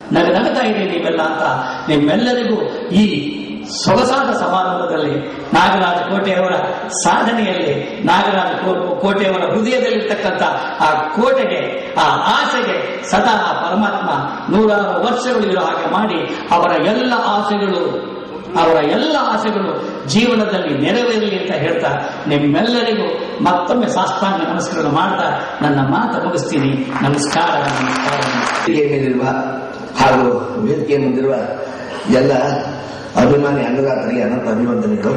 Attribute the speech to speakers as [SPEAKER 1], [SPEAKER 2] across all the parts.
[SPEAKER 1] ನಗ ನಗತಾ ಇದೆ ನೀವೆಲ್ಲ ಅಂತ ನಿಮ್ಮೆಲ್ಲರಿಗೂ ಈ ಸೊಗಸಾದ ಸಮಾರಂಭದಲ್ಲಿ ನಾಗರಾಜ ಕೋಟೆಯವರ ಸಾಧನೆಯಲ್ಲಿ ನಾಗರಾಜ ಕೋ- ಕೋಟೆಯವರ ಹೃದಯದಲ್ಲಿರ್ತಕ್ಕಂಥ ಆ ಕೋಟೆಗೆ ಆ ಆಸೆಗೆ ಸದಾ ಆ ಪರಮಾತ್ಮ ನೂರಾರು ವರ್ಷಗಳು ಇರೋ ಹಾಗೆ ಮಾಡಿ ಅವರ ಎಲ್ಲ ಆಸೆಗಳು ಅವರ ಎಲ್ಲ ಆಸೆಗಳು ಜೀವನದಲ್ಲಿ ನೆರವೇರಲಿ ಅಂತ ಹೇಳ್ತಾ ನಿಮ್ಮೆಲ್ಲರಿಗೂ ಮತ್ತೊಮ್ಮೆ ಸಾಷ್ಟಾಂಗ ನಮಸ್ಕಾರ ಮಾಡ್ತಾ ನನ್ನ ಮಾತು ಮುಗಿಸ್ತೀನಿ ನಮಸ್ಕಾರ ನಮಸ್ಕಾರ
[SPEAKER 2] ವೇದಿಕೆಯ ಮೇಲಿರುವ ಹಾಗೂ ವೇದಿಕೆಯ ಮುಂದಿರುವ ಎಲ್ಲ ಅಭಿಮಾನಿ ಅನ್ನದಾತರಿಗೆ ಅನಂತ ಅಭಿವಂದನೆಗಳು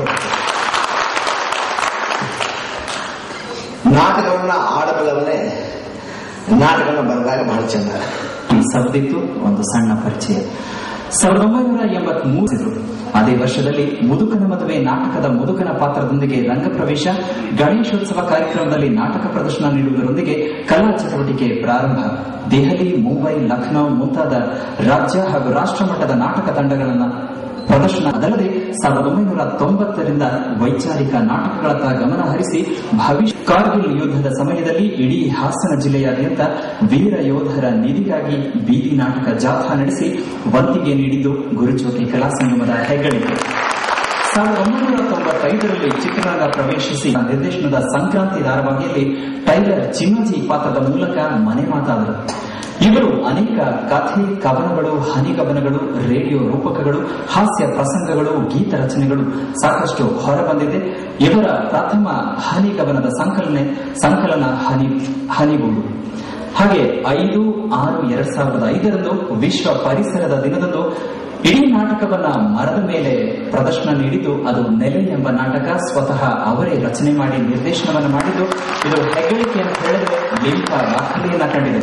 [SPEAKER 2] ನಾಟಕವನ್ನ ಆಡಬಲ್ಲವನ್ನೇ ನಾಟಕವನ್ನು ಬರೆದಾಗ ಬಹಳ ಚೆಂದ
[SPEAKER 3] ಸಬದಿತ್ತು ಒಂದು ಸಣ್ಣ ಪರಿಚಯ ಸಾವಿರದ ಒಂಬೈನೂರ ಎಂಬತ್ ಮೂರು ಅದೇ ವರ್ಷದಲ್ಲಿ ಮುದುಕನ ಮದುವೆ ನಾಟಕದ ಮುದುಕನ ಪಾತ್ರದೊಂದಿಗೆ ರಂಗಪ್ರವೇಶ ಗಣೇಶೋತ್ಸವ ಕಾರ್ಯಕ್ರಮದಲ್ಲಿ ನಾಟಕ ಪ್ರದರ್ಶನ ನೀಡುವುದರೊಂದಿಗೆ ಕಲಾ ಚಟುವಟಿಕೆ ಪ್ರಾರಂಭ ದೆಹಲಿ ಮುಂಬೈ ಲಖನೌ ಮುಂತಾದ ರಾಜ್ಯ ಹಾಗೂ ರಾಷ್ಟ್ರ ಮಟ್ಟದ ನಾಟಕ ತಂಡಗಳನ್ನು ಪ್ರದರ್ಶನ ಅದಲ್ಲದೆ ಸಾವಿರದ ಒಂಬೈನೂರ ತೊಂಬತ್ತರಿಂದ ವೈಚಾರಿಕ ನಾಟಕಗಳತ್ತ ಗಮನ ಹರಿಸಿ ಭವಿಷ್ಯ ಕಾರ್ಗಿಲ್ ಯುದ್ಧದ ಸಮಯದಲ್ಲಿ ಇಡೀ ಹಾಸನ ಜಿಲ್ಲೆಯಾದ್ಯಂತ ವೀರ ಯೋಧರ ನಿಧಿಗಾಗಿ ಬೀದಿ ನಾಟಕ ಜಾಥಾ ನಡೆಸಿ ವಂತಿಗೆ ನೀಡಿದ್ದು ಗುರುಚೋಟಿ ಕಲಾ ಸಂಗಮದ ಹೆಗ್ಗಳಿಕೆ ಸಾವಿರದ ಒಂಬೈನೂರ ತೊಂಬತ್ತೈದರಲ್ಲಿ ಚಿತ್ರರಂಗ ಪ್ರವೇಶಿಸಿ ನಿರ್ದೇಶನದ ಸಂಕ್ರಾಂತಿ ಧಾರಾವಾಹಿಯಲ್ಲಿ ಟೈಲರ್ ಚಿನ್ನೋಜಿ ಪಾತ್ರದ ಮೂಲಕ ಮನೆ ಮಾತಾದರು ಇವರು ಅನೇಕ ಕಥೆ ಕವನಗಳು ಹನಿಗವನಗಳು ರೇಡಿಯೋ ರೂಪಕಗಳು ಹಾಸ್ಯ ಪ್ರಸಂಗಗಳು ಗೀತ ರಚನೆಗಳು ಸಾಕಷ್ಟು ಹೊರಬಂದಿದೆ ಇವರ ಪ್ರಥಮ ಹನಿಗವನದ ಸಂಕಲನೆ ಸಂಕಲನ ಹನಿ ಹನಿಗೂಡು ಹಾಗೆ ಐದು ಆರು ಎರಡ್ ಸಾವಿರದ ಐದರಂದು ವಿಶ್ವ ಪರಿಸರದ ದಿನದಂದು ಇಡೀ ನಾಟಕವನ್ನ ಮರದ ಮೇಲೆ ಪ್ರದರ್ಶನ ನೀಡಿದ್ದು ಅದು ನೆಲೆ ಎಂಬ ನಾಟಕ ಸ್ವತಃ ಅವರೇ ರಚನೆ ಮಾಡಿ ನಿರ್ದೇಶನವನ್ನು ಮಾಡಿದ್ದು ಇದು ಹೆಗ್ಗಳಿಕೆ ಅಂತ ಹೇಳಿದ್ರೆ ಲಿಂಕ ದಾಖಲೆಯನ್ನ ಕಂಡಿದೆ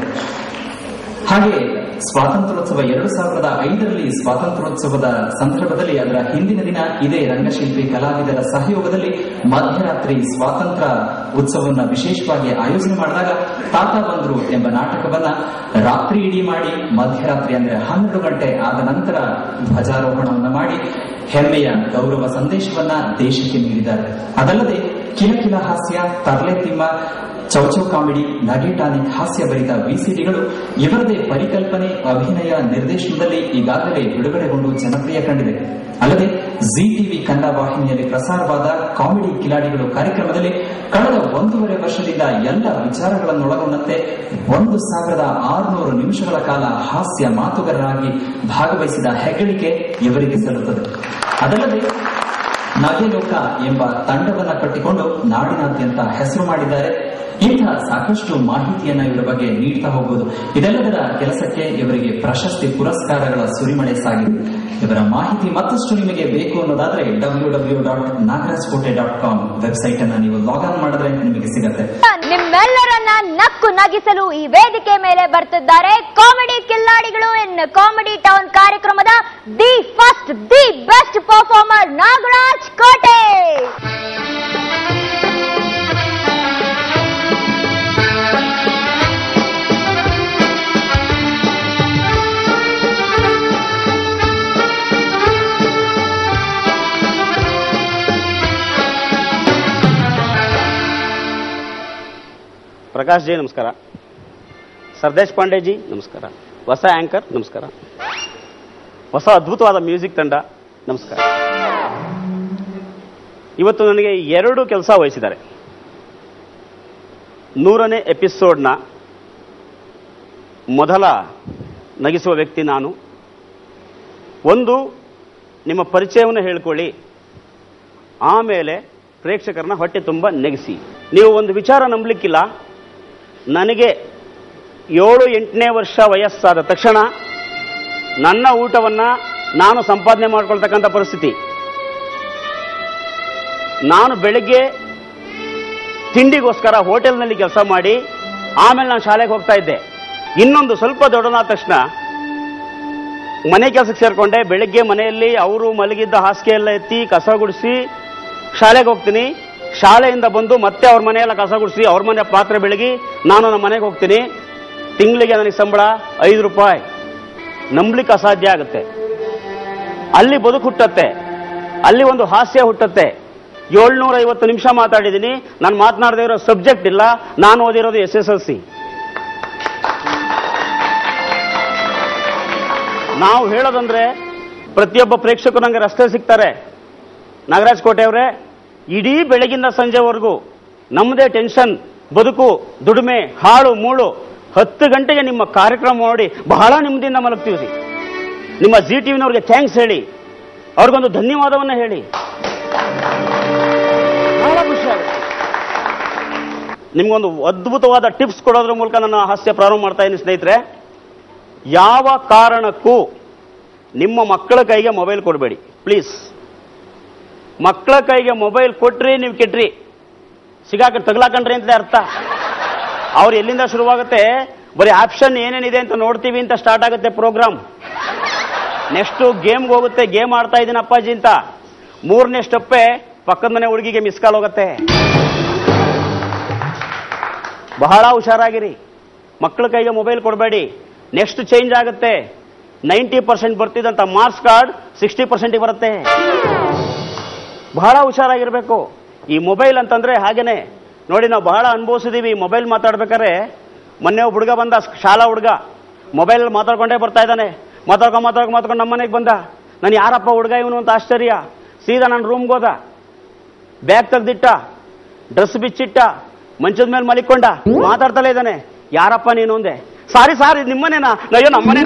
[SPEAKER 3] ಹಾಗೆ ಸ್ವಾತಂತ್ರ್ಯೋತ್ಸವ ಎರಡು ಸಾವಿರದ ಐದರಲ್ಲಿ ಸ್ವಾತಂತ್ರ್ಯೋತ್ಸವದ ಸಂದರ್ಭದಲ್ಲಿ ಅದರ ಹಿಂದಿನ ದಿನ ಇದೇ ರಂಗಶಿಲ್ಪಿ ಕಲಾವಿದರ ಸಹಯೋಗದಲ್ಲಿ ಮಧ್ಯರಾತ್ರಿ ಸ್ವಾತಂತ್ರ್ಯ ಉತ್ಸವವನ್ನ ವಿಶೇಷವಾಗಿ ಆಯೋಜನೆ ಮಾಡಿದಾಗ ತಾತ ಬಂದ್ರು ಎಂಬ ನಾಟಕವನ್ನ ರಾತ್ರಿ ಇಡೀ ಮಾಡಿ ಮಧ್ಯರಾತ್ರಿ ಅಂದ್ರೆ ಹನ್ನೆರಡು ಗಂಟೆ ಆದ ನಂತರ ಧ್ವಜಾರೋಹಣವನ್ನ ಮಾಡಿ ಹೆಮ್ಮೆಯ ಗೌರವ ಸಂದೇಶವನ್ನ ದೇಶಕ್ಕೆ ನೀಡಿದ್ದಾರೆ ಅದಲ್ಲದೆ ಕಿಲಕಿಲ ಹಾಸ್ಯ ತರ್ಲೆ ತಿಮ್ಮ ಚೌಚೌ ಕಾಮಿಡಿ ನಗೆಟಾನಿಕ್ ಹಾಸ್ಯಭರಿತ ವಿಸಿಡಿಗಳು ಇವರದೇ ಪರಿಕಲ್ಪನೆ ಅಭಿನಯ ನಿರ್ದೇಶನದಲ್ಲಿ ಈಗಾಗಲೇ ಬಿಡುಗಡೆಗೊಂಡು ಜನಪ್ರಿಯ ಕಂಡಿದೆ ಅಲ್ಲದೆ ಜಿ ಟಿವಿ ಕನ್ನಡ ವಾಹಿನಿಯಲ್ಲಿ ಪ್ರಸಾರವಾದ ಕಾಮಿಡಿ ಕಿಲಾಡಿಗಳು ಕಾರ್ಯಕ್ರಮದಲ್ಲಿ ಕಳೆದ ಒಂದೂವರೆ ವರ್ಷದಿಂದ ಎಲ್ಲ ವಿಚಾರಗಳನ್ನೊಳಗೊಂಡಂತೆ ಒಂದು ಸಾವಿರದ ಆರುನೂರು ನಿಮಿಷಗಳ ಕಾಲ ಹಾಸ್ಯ ಮಾತುಗಾರರಾಗಿ ಭಾಗವಹಿಸಿದ ಹೆಗ್ಗಳಿಕೆ ಇವರಿಗೆ ಸಲ್ಲುತ್ತದೆ ಅದಲ್ಲದೆ ನಗೆಲೋಕ ಎಂಬ ತಂಡವನ್ನ ಕಟ್ಟಿಕೊಂಡು ನಾಡಿನಾದ್ಯಂತ ಹೆಸರು ಮಾಡಿದ್ದಾರೆ ಇಂತಹ ಸಾಕಷ್ಟು ಮಾಹಿತಿಯನ್ನ ಇವರ ಬಗ್ಗೆ ನೀಡ್ತಾ ಹೋಗುವುದು ಇದೆಲ್ಲದರ ಕೆಲಸಕ್ಕೆ ಇವರಿಗೆ ಪ್ರಶಸ್ತಿ ಪುರಸ್ಕಾರಗಳ ಸುರಿಮಳೆ ಸಾಗಿದೆ ಇವರ ಮಾಹಿತಿ ಮತ್ತಷ್ಟು ನಿಮಗೆ ಬೇಕು ಅನ್ನೋದಾದ್ರೆ ಡಬ್ಲ್ಯೂ ಡಬ್ಲ್ಯೂ ಡಾಟ್ ನಾಗರಾಜ್ ಕೋಟೆ ಡಾಟ್ ಕಾಮ್ ವೆಬ್ಸೈಟ್ ಅನ್ನ ನೀವು ಲಾಗ್ ಮಾಡಿದ್ರೆ ನಿಮಗೆ ಸಿಗತ್ತೆ
[SPEAKER 4] ನಿಮ್ಮೆಲ್ಲರನ್ನ ನಕ್ಕು ನಗಿಸಲು ಈ ವೇದಿಕೆ ಮೇಲೆ ಬರ್ತಿದ್ದಾರೆ ಕಾಮಿಡಿ ಕಿಲ್ಲಾಡಿಗಳು ಇನ್ ಕಾಮಿಡಿ ಟೌನ್ ಕಾರ್ಯಕ್ರಮದ the first the best performer Nagaraj Kote
[SPEAKER 5] Prakash G ನಮಸ್ಕಾರ ಸರ್ದೇಶ್ ಪಾಂಡೆ ಜಿ ನಮಸ್ಕಾರ ಹೊಸ ಆಂಕರ್ ನಮಸ್ಕಾರ ಹೊಸ ಅದ್ಭುತವಾದ ಮ್ಯೂಸಿಕ್ ತಂಡ ನಮಸ್ಕಾರ ಇವತ್ತು ನನಗೆ ಎರಡು ಕೆಲಸ ವಹಿಸಿದ್ದಾರೆ ನೂರನೇ ಎಪಿಸೋಡ್ನ ಮೊದಲ ನಗಿಸುವ ವ್ಯಕ್ತಿ ನಾನು ಒಂದು ನಿಮ್ಮ ಪರಿಚಯವನ್ನು ಹೇಳ್ಕೊಳ್ಳಿ ಆಮೇಲೆ ಪ್ರೇಕ್ಷಕರನ್ನ ಹೊಟ್ಟೆ ತುಂಬ ನೆಗೆಸಿ ನೀವು ಒಂದು ವಿಚಾರ ನಂಬಲಿಕ್ಕಿಲ್ಲ ನನಗೆ ಏಳು ಎಂಟನೇ ವರ್ಷ ವಯಸ್ಸಾದ ತಕ್ಷಣ ನನ್ನ ಊಟವನ್ನ ನಾನು ಸಂಪಾದನೆ ಮಾಡ್ಕೊಳ್ತಕ್ಕಂಥ ಪರಿಸ್ಥಿತಿ ನಾನು ಬೆಳಗ್ಗೆ ತಿಂಡಿಗೋಸ್ಕರ ಹೋಟೆಲ್ನಲ್ಲಿ ಕೆಲಸ ಮಾಡಿ ಆಮೇಲೆ ನಾನು ಶಾಲೆಗೆ ಹೋಗ್ತಾ ಇದ್ದೆ ಇನ್ನೊಂದು ಸ್ವಲ್ಪ ದೊಡ್ಡನಾದ ತಕ್ಷಣ ಮನೆ ಕೆಲಸಕ್ಕೆ ಸೇರ್ಕೊಂಡೆ ಬೆಳಗ್ಗೆ ಮನೆಯಲ್ಲಿ ಅವರು ಮಲಗಿದ್ದ ಹಾಸಿಗೆ ಎಲ್ಲ ಎತ್ತಿ ಕಸ ಗುಡಿಸಿ ಶಾಲೆಗೆ ಹೋಗ್ತೀನಿ ಶಾಲೆಯಿಂದ ಬಂದು ಮತ್ತೆ ಅವ್ರ ಮನೆಯೆಲ್ಲ ಕಸ ಗುಡಿಸಿ ಅವ್ರ ಮನೆ ಪಾತ್ರೆ ಬೆಳಗಿ ನಾನು ನಮ್ಮ ಮನೆಗೆ ಹೋಗ್ತೀನಿ ತಿಂಗಳಿಗೆ ನನಗೆ ಸಂಬಳ ಐದು ರೂಪಾಯಿ ನಂಬಲಿಕ್ಕೆ ಅಸಾಧ್ಯ ಆಗುತ್ತೆ ಅಲ್ಲಿ ಬದುಕು ಹುಟ್ಟತ್ತೆ ಅಲ್ಲಿ ಒಂದು ಹಾಸ್ಯ ಹುಟ್ಟತ್ತೆ ಏಳ್ನೂರ ಐವತ್ತು ನಿಮಿಷ ಮಾತಾಡಿದ್ದೀನಿ ನಾನು ಮಾತನಾಡದೇ ಇರೋ ಸಬ್ಜೆಕ್ಟ್ ಇಲ್ಲ ನಾನು ಓದಿರೋದು ಎಸ್ ಎಸ್ ಎಲ್ ಸಿ ನಾವು ಹೇಳೋದಂದ್ರೆ ಪ್ರತಿಯೊಬ್ಬ ಪ್ರೇಕ್ಷಕರು ನಂಗೆ ರಸ್ತೆ ಸಿಗ್ತಾರೆ ನಾಗರಾಜ್ ಕೋಟೆ ಅವರೇ ಇಡೀ ಬೆಳಗಿನ ಸಂಜೆವರೆಗೂ ನಮ್ಮದೇ ಟೆನ್ಷನ್ ಬದುಕು ದುಡಿಮೆ ಹಾಳು ಮೂಳು ಹತ್ತು ಗಂಟೆಗೆ ನಿಮ್ಮ ಕಾರ್ಯಕ್ರಮ ನೋಡಿ ಬಹಳ ನೆಮ್ಮದಿಯಿಂದ ಮಲಗ್ತೀವಿ ರೀ. ನಿಮ್ಮ ಜಿ ಟಿವಿನವ್ರಿಗೆ ಥ್ಯಾಂಕ್ಸ್ ಹೇಳಿ ಅವ್ರಿಗೊಂದು ಧನ್ಯವಾದವನ್ನ ಹೇಳಿ ಬಹಳ ಖುಷಿ ಆಗುತ್ತೆ ನಿಮ್ಗೊಂದು ಅದ್ಭುತವಾದ ಟಿಪ್ಸ್ ಕೊಡೋದ್ರ ಮೂಲಕ ನನ್ನ ಹಾಸ್ಯ ಪ್ರಾರಂಭ ಮಾಡ್ತಾ ಇದ್ದೀನಿ ಸ್ನೇಹಿತರೆ ಯಾವ ಕಾರಣಕ್ಕೂ ನಿಮ್ಮ ಮಕ್ಕಳ ಕೈಗೆ ಮೊಬೈಲ್ ಕೊಡಬೇಡಿ ಪ್ಲೀಸ್ ಮಕ್ಕಳ ಕೈಗೆ ಮೊಬೈಲ್ ಕೊಟ್ರಿ ನೀವು ಕೆಟ್ರಿ ಸಿಗಾಕ ತಗ್ಲಾಕಂಡ್ರಿ ಅಂತ ಅರ್ಥ ಅವ್ರು ಎಲ್ಲಿಂದ ಶುರುವಾಗುತ್ತೆ ಬರೀ ಆಪ್ಷನ್ ಏನೇನಿದೆ ಅಂತ ನೋಡ್ತೀವಿ ಅಂತ ಸ್ಟಾರ್ಟ್ ಆಗುತ್ತೆ ಪ್ರೋಗ್ರಾಮ್ ನೆಕ್ಸ್ಟ್ ಗೇಮ್ಗೆ ಹೋಗುತ್ತೆ ಗೇಮ್ ಆಡ್ತಾ ಇದ್ದೀನಿ ಅಪ್ಪಾಜಿ ಅಂತ ಮೂರನೇ ಸ್ಟೆಪ್ಪೇ ಪಕ್ಕದ ಮನೆ ಹುಡುಗಿಗೆ ಮಿಸ್ ಕಾಲ್ ಹೋಗುತ್ತೆ ಬಹಳ ಹುಷಾರಾಗಿರಿ ಮಕ್ಕಳ ಕೈಗೆ ಮೊಬೈಲ್ ಕೊಡಬೇಡಿ ನೆಕ್ಸ್ಟ್ ಚೇಂಜ್ ಆಗುತ್ತೆ ನೈಂಟಿ ಪರ್ಸೆಂಟ್ ಬರ್ತಿದ್ದಂತ ಮಾರ್ಕ್ಸ್ ಕಾರ್ಡ್ ಸಿಕ್ಸ್ಟಿ ಪರ್ಸೆಂಟ್ ಬರುತ್ತೆ ಬಹಳ ಹುಷಾರಾಗಿರ್ಬೇಕು ಈ ಮೊಬೈಲ್ ಅಂತಂದ್ರೆ ಹಾಗೇನೆ ನೋಡಿ ನಾವು ಬಹಳ ಅನುಭವಿಸಿದೀವಿ ಈ ಮೊಬೈಲ್ ಮಾತಾಡ್ಬೇಕಾದ್ರೆ ಮೊನ್ನೆ ಒಬ್ಬ ಹುಡುಗ ಬಂದ ಶಾಲಾ ಹುಡುಗ ಮೊಬೈಲ್ ಮಾತಾಡ್ಕೊಂಡೇ ಬರ್ತಾ ಇದ್ದಾನೆ ಮಾತಾಡ್ಕೊಂಡು ಮಾತಾಡ್ಕೊಂಡು ಮಾತಾಡ್ಕೊಂಡು ನಮ್ಮ ಮನೆಗೆ ಬಂದ ನಾನು ಯಾರಪ್ಪ ಹುಡುಗ ಇವನು ಅಂತ ಆಶ್ಚರ್ಯ ಸೀದಾ ನನ್ನ ರೂಮ್ಗೆ ಹೋದ ಬ್ಯಾಗ್ ತೆಗ್ದಿಟ್ಟ ಡ್ರೆಸ್ ಬಿಚ್ಚಿಟ್ಟ ಮಂಚದ ಮೇಲೆ ಮಲಿಕೊಂಡ ಮಾತಾಡ್ತಲೇ ಇದ್ದಾನೆ ಯಾರಪ್ಪ ನೀನು ಅಂದೆ ಸಾರಿ ಸಾರಿ ನಿಮ್ಮನೇನಾ ಅಯ್ಯೋ ನಮ್ಮನೆ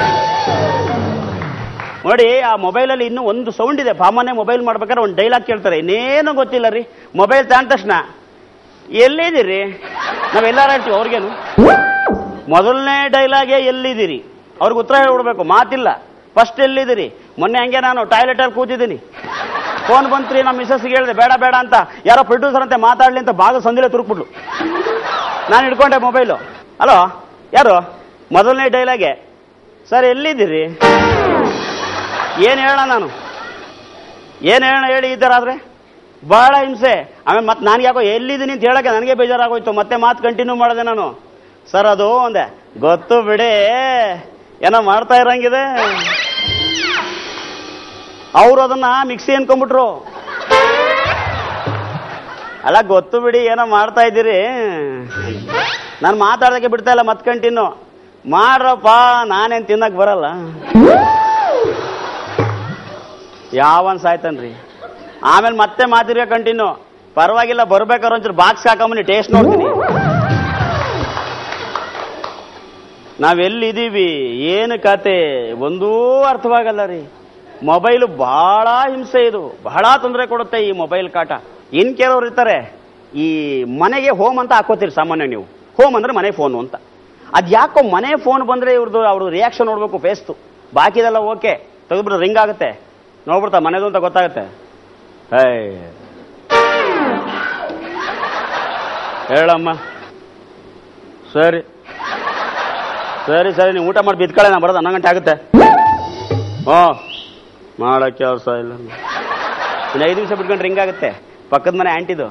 [SPEAKER 5] ನೋಡಿ ಆ ಮೊಬೈಲಲ್ಲಿ ಇನ್ನೂ ಒಂದು ಸೌಂಡ್ ಇದೆ ಸಾಮಾನ್ಯ ಮೊಬೈಲ್ ಮಾಡ್ಬೇಕಾದ್ರೆ ಒಂದು ಡೈಲಾಗ್ ಕೇಳ್ತಾರೆ ಇನ್ನೇನು ಗೊತ್ತಿಲ್ಲ ರೀ ಮೊಬೈಲ್ ತಗೊಂಡ ತಕ್ಷಣ ಎಲ್ಲಿದ್ದೀರಿ ನಾವೆಲ್ಲಾರು ಹೇಳ್ತೀವಿ ಅವ್ರಿಗೇನು ಮೊದಲನೇ ಡೈಲಾಗೆ ಎಲ್ಲಿದ್ದೀರಿ ಅವ್ರಿಗೆ ಉತ್ತರ ಹೇಳ್ಬಿಡ್ಬೇಕು ಮಾತಿಲ್ಲ ಫಸ್ಟ್ ಎಲ್ಲಿದ್ದೀರಿ ಮೊನ್ನೆ ಹಂಗೆ ನಾನು ಟಾಯ್ಲೆಟಲ್ಲಿ ಕೂತಿದ್ದೀನಿ ಫೋನ್ ಬಂತ್ರಿ ನಮ್ಮ ಮಿಸಸ್ಗೆ ಹೇಳಿದೆ ಬೇಡ ಬೇಡ ಅಂತ ಯಾರೋ ಪ್ರೊಡ್ಯೂಸರ್ ಅಂತೆ ಮಾತಾಡ್ಲಿ ಅಂತ ಭಾಗ ಸಂದಿಲೆ ತುರುಕ್ಬಿಟ್ಲು ನಾನು ಹಿಡ್ಕೊಂಡೆ ಮೊಬೈಲು ಹಲೋ ಯಾರು ಮೊದಲನೇ ಡೈಲಾಗೆ ಸರ್ ಎಲ್ಲಿದ್ದೀರಿ ಏನು ಹೇಳೋಣ ನಾನು ಏನು ಹೇಳೋಣ ಹೇಳಿ ಇದ್ದಾರಾದ್ರೆ ಬಹಳ ಹಿಂಸೆ ಆಮೇಲೆ ಮತ್ತೆ ನಾನು ಯಾಕೋ ಎಲ್ಲಿದ್ದೀನಿ ಅಂತ ಹೇಳಕ್ಕೆ ನನಗೆ ಬೇಜಾರಾಗೋಯ್ತು ಮತ್ತೆ ಮಾತು ಕಂಟಿನ್ಯೂ ಮಾಡಿದೆ ನಾನು ಸರ್ ಅದು ಅಂದೆ ಗೊತ್ತು ಬಿಡಿ ಏನೋ ಮಾಡ್ತಾ ಇರಂಗಿದೆ ಅವರು ಅದನ್ನ ಮಿಕ್ಸಿ ಅನ್ಕೊಂಡ್ಬಿಟ್ರು ಅಲ್ಲ ಗೊತ್ತು ಬಿಡಿ ಏನೋ ಮಾಡ್ತಾ ಇದ್ದೀರಿ ನಾನು ಮಾತಾಡೋದಕ್ಕೆ ಬಿಡ್ತಾ ಇಲ್ಲ ಮತ್ತೆ ಕಂಟಿನ್ಯೂ ಮಾಡ್ರಪ್ಪ ನಾನೇನ್ ತಿನ್ನಕ್ ಬರಲ್ಲ ಯಾವನ್ ಸಾಯ್ತಾನ್ರಿ ಆಮೇಲೆ ಮತ್ತೆ ಮಾತಿರ್ಗ ಕಂಟಿನ್ಯೂ ಪರವಾಗಿಲ್ಲ ಬರ್ಬೇಕಾದ್ರೆ ಒಂಚೂರು ಬಾಕ್ಸ್ ಹಾಕೊಂಬನಿ ಟೇಸ್ಟ್ ನೋಡ್ತೀನಿ ನಾವೆಲ್ಲಿದ್ದೀವಿ ಏನು ಕತೆ ಒಂದೂ ಅರ್ಥವಾಗಲ್ಲ ರೀ ಮೊಬೈಲು ಬಹಳ ಹಿಂಸೆ ಇದು ಬಹಳ ತೊಂದರೆ ಕೊಡುತ್ತೆ ಈ ಮೊಬೈಲ್ ಕಾಟ ಇನ್ ಕೆಲವ್ರು ಇರ್ತಾರೆ ಈ ಮನೆಗೆ ಹೋಮ್ ಅಂತ ಹಾಕೋತೀರಿ ಸಾಮಾನ್ಯ ನೀವು ಹೋಮ್ ಅಂದ್ರೆ ಮನೆ ಫೋನು ಅಂತ ಅದ್ ಯಾಕೋ ಮನೆ ಫೋನ್ ಬಂದ್ರೆ ಇವ್ರದ್ದು ಅವ್ರ ರಿಯಾಕ್ಷನ್ ನೋಡ್ಬೇಕು ಫೇಸ್ತು ಬಾಕಿದೆಲ್ಲ ಓಕೆ ತೆಗೆದ್ಬಿಟ್ರೆ ರಿಂಗ್ ಆಗುತ್ತೆ ನೋಡ್ಬಿಡ್ತಾ ಮನೆದು ಅಂತ ಗೊತ್ತಾಗುತ್ತೆ ಹೇ ಹೇಳಮ್ಮ ಸರಿ ಸರಿ ಸರಿ ನೀವು ಊಟ ಮಾಡಿ ಬಿದ್ಕಳೆ ನಾ ಬರೋದು ಹನ್ನೊಂದು ಗಂಟೆ ಆಗುತ್ತೆ ಹ್ಞೂ ಮಾಡೋ ಕೆಲಸ ಇಲ್ಲ ಇನ್ನು ಐದು ನಿಮಿಷ ಬಿಟ್ಕೊಂಡು ರಿಂಗ್ ಆಗುತ್ತೆ ಪಕ್ಕದ ಮನೆ ಆಂಟಿದು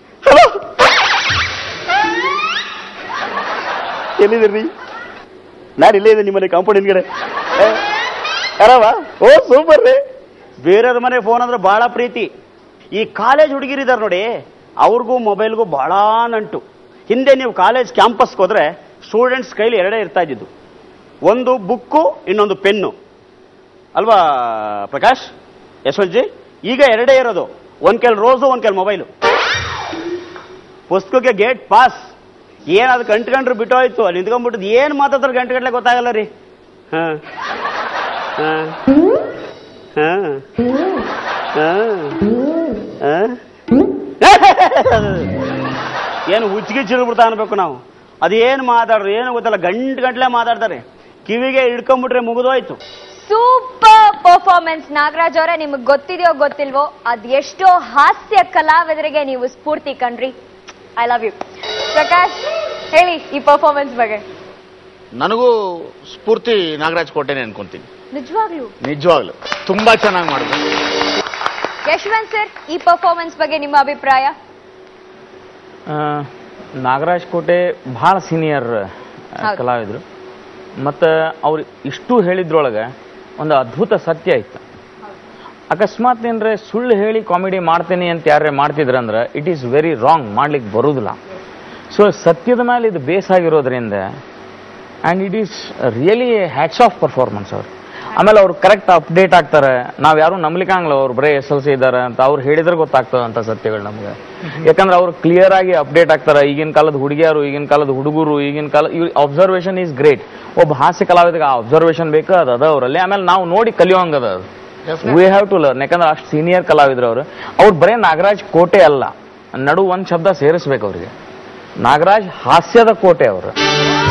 [SPEAKER 5] ಎಲ್ಲಿದ್ದೀರಿ ನಾನು ಇಲ್ಲೇ ಇದೆ ನಿಮ್ಮನೆ ಕಾಂಪೌಂಡ್ ಹಿಂದ್ಗಡೆ ಏ, ಯಾರವ ಓ ಸೂಪರ್ ರೀ ಬೇರೆಯವ್ರ ಮನೆ ಫೋನ್ ಅಂದ್ರೆ ಬಹಳ ಪ್ರೀತಿ ಈ ಕಾಲೇಜ್ ಹುಡುಗಿರಿದ್ದಾರೆ ನೋಡಿ ಅವ್ರಿಗೂ ಮೊಬೈಲ್ಗೂ ಬಹಳ ನಂಟು ಹಿಂದೆ ನೀವು ಕಾಲೇಜ್ ಕ್ಯಾಂಪಸ್ಗೆ ಹೋದ್ರೆ ಸ್ಟೂಡೆಂಟ್ಸ್ ಕೈಲಿ ಎರಡೇ ಇರ್ತಾ ಇದ್ದಿದ್ದು ಒಂದು ಬುಕ್ಕು ಇನ್ನೊಂದು ಪೆನ್ನು ಅಲ್ವಾ ಪ್ರಕಾಶ್ ಯಶವಂತ್ ಜಿ ಈಗ ಎರಡೇ ಇರೋದು ಒಂದ್ ಕೆಲ್ ರೋಸು ಒಂದ್ ಕೆಲ್ ಮೊಬೈಲು ಪುಸ್ತಕಕ್ಕೆ ಗೇಟ್ ಪಾಸ್ ಏನಾದ್ರು ಕಂಟ್ಕೊಂಡ್ರು ಬಿಟ್ಟೋಯ್ತು ಅಲ್ಲಿ ನಿಂತ್ಕೊಂಡ್ಬಿಟ್ಟು ಏನ್ ಮಾತಾಡ್ತಾರೆ ಗಂಟೆ ಗಂಟೆ ಗೊತ್ತಾಗಲ್ಲ ರೀ ಹಾ ಹಾ ಹಾ ಹಾ ಹಾ ಏನು ಹುಚ್ಚಿಗೆ ಚಿಡ್ಬಿಡ್ತಾ ಅನ್ಬೇಕು ನಾವು ಅದೇನು ಮಾತಾಡ್ರು ಏನು ಗೊತ್ತಲ್ಲ ಗಂಟು ಗಂಟ್ಲೆ ಮಾತಾಡ್ತಾರೆ ಕಿವಿಗೆ ಹಿಡ್ಕೊಂಡ್ಬಿಟ್ರೆ ಮುಗಿದೋಯ್ತು
[SPEAKER 4] ಸೂಪರ್ ಪರ್ಫಾರ್ಮೆನ್ಸ್ ನಾಗರಾಜ್ ಅವರೇ ನಿಮಗೆ ಗೊತ್ತಿದೆಯೋ ಗೊತ್ತಿಲ್ವೋ ಅದ್ ಎಷ್ಟೋ ಹಾಸ್ಯ ಕಲಾವಿದರಿಗೆ ನೀವು ಸ್ಫೂರ್ತಿ ಕಣ್ರಿ ಐ ಲವ್ ಯು ಪ್ರಕಾಶ್ ಹೇಳಿ ಈ ಪರ್ಫಾರ್ಮೆನ್ಸ್ ಬಗ್ಗೆ
[SPEAKER 6] ನನಗೂ ಸ್ಫೂರ್ತಿ ನಾಗರಾಜ್ ಕೋಟೆನೆ ಅನ್ಕೊಂತೀನಿ
[SPEAKER 4] ನಿಜವಾಗ್ಲೂ
[SPEAKER 6] ನಿಜವಾಗ್ಲು ತುಂಬಾ ಚೆನ್ನಾಗಿ ಮಾಡಿದ್ರು
[SPEAKER 4] ಯಶವಂತ್ ಸರ್ ಈ ಪರ್ಫಾರ್ಮೆನ್ಸ್ ಬಗ್ಗೆ ನಿಮ್ಮ ಅಭಿಪ್ರಾಯ
[SPEAKER 7] ಆ, ನಾಗರಾಜ್ ಕೋಟೆ ಭಾಳ ಸೀನಿಯರ್
[SPEAKER 4] ಹೌದು.
[SPEAKER 7] ಕಲಾವಿದರು ಮತ್ತು ಅವ್ರು ಇಷ್ಟು ಹೇಳಿದ್ರೊಳಗೆ ಒಂದು ಅದ್ಭುತ ಸತ್ಯ ಇತ್ತು ಅಕಸ್ಮಾತ್ ಏನರೆ ಸುಳ್ಳು ಹೇಳಿ ಕಾಮಿಡಿ ಮಾಡ್ತೀನಿ ಅಂತ ಯಾರೇ ಮಾಡ್ತಿದ್ರಂದ್ರೆ ಇಟ್ ಈಸ್ ವೆರಿ ರಾಂಗ್ ಮಾಡ್ಲಿಕ್ಕೆ ಬರುವುದಿಲ್ಲ ಸೊ ಸತ್ಯದ ಮೇಲೆ ಇದು ಬೇಸ್ ಆಗಿರೋದ್ರಿಂದ and it is really hats off performance ಅವ್ರು ಆಮೇಲೆ ಅವ್ರು ಕರೆಕ್ಟ್ ಅಪ್ಡೇಟ್ ಆಗ್ತಾರೆ ನಾವ್ ಯಾರು ನಂಬ್ಲಿಕ್ಕಂಗಿಲ್ಲ ಅವ್ರು ಬರೀ ಎಸ್ ಎಲ್ ಸಿ ಇದ್ದಾರೆ ಅಂತ ಅವ್ರು ಹೇಳಿದ್ರೆ ಗೊತ್ತಾಗ್ತದೆ ಅಂತ ಸತ್ಯಗಳು ನಮ್ಗೆ ಯಾಕಂದ್ರೆ ಅವ್ರು ಕ್ಲಿಯರ್ ಆಗಿ ಅಪ್ಡೇಟ್ ಆಗ್ತಾರೆ ಈಗಿನ ಕಾಲದ ಹುಡುಗಿಯರು ಈಗಿನ ಕಾಲದ ಹುಡುಗರು ಈಗಿನ ಕಾಲ ಅಬ್ಸರ್ವೇಷನ್ ಈಸ್ ಗ್ರೇಟ್ ಒಬ್ಬ ಹಾಸ್ಯ ಕಲಾವಿದಗೆ ಆ ಅಬ್ಸರ್ವೇಷನ್ ಬೇಕು ಅದು ಅದ ಅವರಲ್ಲಿ ಆಮೇಲೆ ನಾವು ನೋಡಿ ಕಲಿಯೋಂಗದ ಅದು ವಿ ಹ್ಯಾವ್ ಟು ಲರ್ನ್ ಯಾಕಂದ್ರೆ ಅಷ್ಟು ಸೀನಿಯರ್ ಕಲಾವಿದ್ರು ಅವರು ಅವ್ರು ಬರೇ ನಾಗರಾಜ್ ಕೋಟೆ ಅಲ್ಲ ನಡು ಒಂದ್ ಶಬ್ದ ಸೇರಿಸ್ಬೇಕು ಅವ್ರಿಗೆ ನಾಗರಾಜ್ ಹಾಸ್ಯದ ಕೋಟೆ ಅವರು